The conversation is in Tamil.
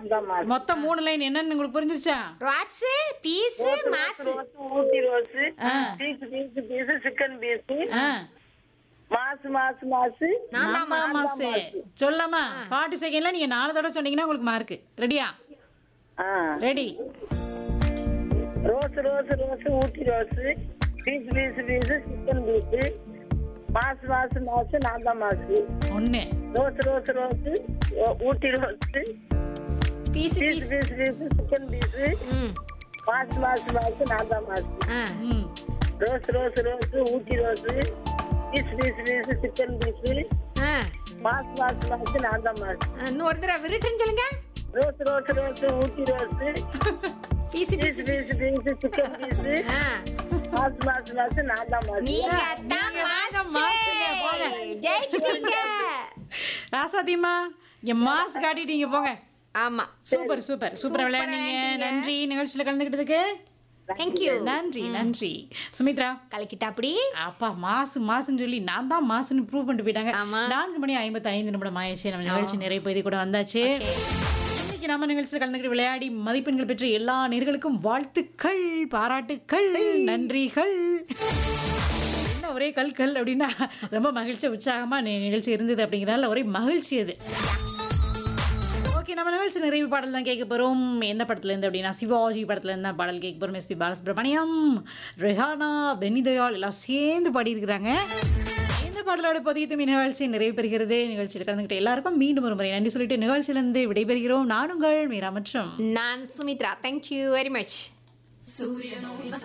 நான் தான் மாசு மொத்தம் மூணு லைன் என்னன்னு உங்களுக்கு புரிஞ்சிருச்சா ராசு piece mass rose Ooty rose ஆ. Piece piece piece chicken piece ஆ, மாசு மாசு மாசு நான் நான் தான் மாசு சொல்லாமா ஃபார்ட்டி செகண்ட்ல நீங்க நாலு தடவை சொன்னீங்கன்னா உங்களுக்கு மார்க் ரெடியா ஆ ready rose rose rose Ooty rose piece piece piece chicken piece mass mass mass நான் தான் மாசு ஒண்ணு rose rose rose Ooty rose piece piece piece piece piece chicken piece ம் மாசு மாசு மாசு நான் தான் மாசு ஆ ம் rose rose rose Ooty rose piece piece piece chicken piece ஆ மாசு மாசு மாசு நான் தான் மாசு இன்னும் ஒரு தடவை ரிட்டர்ன் சொல்லுங்க rose rose rose Ooty rose piece piece piece piece piece chicken piece ஆ மாசு மாசு மாசு நான் தான் மாசு நீங்க தான் நீங்க தாங்க மாசு மாசுங்க, போங்க. ஜெயிச்சிட்டீங்க ராசாதிமா என் மாஸ் காட்டிட்டீங்க போங்க ஆமா சூப்பர் சூப்பர் சூப்பரா விளையாடுனீங்க நன்றி நிகழ்ச்சியில கலந்துக்கிட்டதுக்கு தேங்க்யூ நன்றி நன்றி சுமித்ரா கலக்கிட்டா அப்படி அப்பா மாசு மாசுன்னு சொல்லி நான் தான் மாசுன்னு ப்ரூவ் பண்ணிட்டு போயிட்டாங்க ஆமா. நான்கு மணி ஐம்பத்தி ஐந்து நிமிடம் ஆயிடுச்சு நம்ம நிகழ்ச்சி நிறைய பகுதி கூட வந்தாச்சு இன்னைக்கு நம்ம நிகழ்ச்சியில் கலந்துக்கிட்டு விளையாடி மதிப்பெண்கள் பெற்ற எல்லா நேர்களுக்கும் வாழ்த்துக்கள் பாராட்டுக்கள் நன்றிகள் என்ன ஒரே கல் கல் அப்படின்னா ரொம்ப மகிழ்ச்சி உற்சாகமா நி- நிகழ்ச்சி இருந்தது அப்படிங்கிறதால ஒரே மகிழ்ச்சி அது ஓகே நம்ம நிகழ்ச்சி நிறைவு பாடல் தான் கேட்க போகிறோம் எந்த படத்துல இருந்து அப்படின்னா சிவாஜி படத்துல இருந்து தான் பாடல் கேட்க போகிறோம் எஸ்பி பாலசுப்ரமணியம் ரெஹானா பெனிதயால் எல்லாம் சேர்ந்து பாடியிருக்கிறாங்க இந்த பாடலோட பதிவு நிகழ்ச்சி நிறைவு பெறுகிறது நிகழ்ச்சியில் கலந்துக்கிட்ட எல்லாருக்கும் மீண்டும் ஒரு முறை நன்றி சொல்லிட்டு நிகழ்ச்சியிலிருந்து விடைபெறுகிறோம் நானுங்கள் மீரா மற்றும் நான் சுமித்ரா தேங்க்யூ வெரி மச்